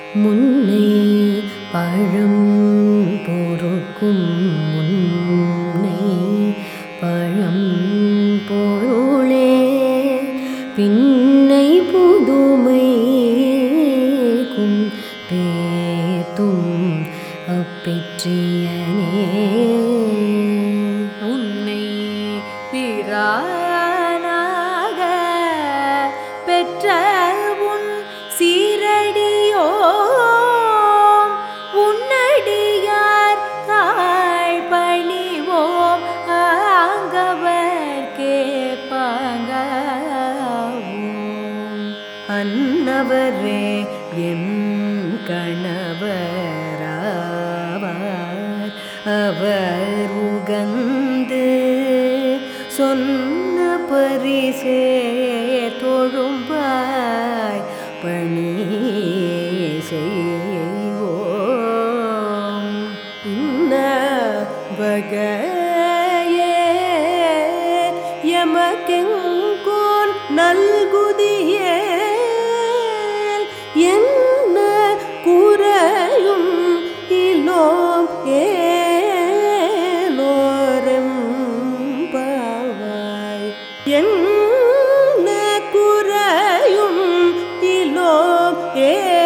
முன்னை பழம் பொறுக்கும் முன்னை பழம் பொருளே பின்னை புதுமைக்கும் பேத்தும் அப்பெற்றியனே உன்னை பிரானாக பெற்ற உன் சீரடியோ உன்னடியார் தாழ் பணிவோம் ஆங்கவர் கேட்பாங்கவும் அன்னவரே எம் கணவராவார் அவர் உகந்து சொன்ன பரிசே தொழும்பாய் பணி செய்வோம் இன்ன வகையே எமக்கெங்கோன் நல்குதியே என்ன குறையும் இலோம் ஏலோரம் பாவாய் என்ன குறையும் இலோம் ஏ